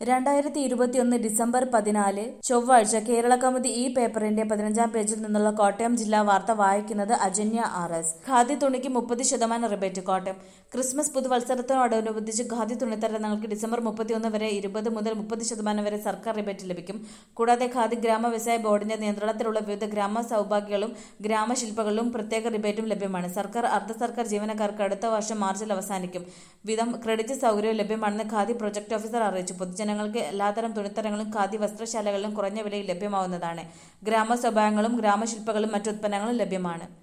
രണ്ടായിരത്തി ഇരുപത്തിയൊന്ന് ഡിസംബർ പതിനാല് ചൊവ്വാഴ്ച കേരള കൗമുദി ഈ പേപ്പറിന്റെ പതിനഞ്ചാം പേജിൽ നിന്നുള്ള കോട്ടയം ജില്ലാ വാർത്ത വായിക്കുന്നത് അജന്യ ആർ എസ് ഖാദി തുണിക്ക് മുപ്പത് ശതമാനം റിബേറ്റ് കോട്ടയം ക്രിസ്മസ് പുതുവത്സരത്തോടനുബന്ധിച്ച് ഖാദി തുണിത്തരങ്ങൾക്ക് ഡിസംബർ മുപ്പത്തിയൊന്ന് വരെ ഇരുപത് മുതൽ മുപ്പത് ശതമാനം വരെ സർക്കാർ റിബേറ്റ് ലഭിക്കും കൂടാതെ ഖാദി ഗ്രാമ വ്യവസായ ബോർഡിന്റെ നിയന്ത്രണത്തിലുള്ള വിവിധ ഗ്രാമ സൗഭാഗ്യങ്ങളും ഗ്രാമശില്പങ്ങളിലും പ്രത്യേക റിബേറ്റും ലഭ്യമാണ് സർക്കാർ അർദ്ധ സർക്കാർ ജീവനക്കാർക്ക് അടുത്ത വർഷം മാർച്ചിൽ അവസാനിക്കും വിധം ക്രെഡിറ്റ് സൗകര്യവും ലഭ്യമാണെന്ന് ഖാദി പ്രൊജക്ട് ഓഫീസർ അറിയിച്ചു പൊതുജനങ്ങൾക്ക് എല്ലാത്തരം തുണിത്തരങ്ങളും ഖാദി വസ്ത്രശാലകളിലും കുറഞ്ഞ വിലയിൽ ലഭ്യമാവുന്നതാണ് ഗ്രാമ സ്വഭാവങ്ങളും ഗ്രാമശില്പങ്ങളും മറ്റു ഉത്പന്നങ്ങളും ലഭ്യമാണ്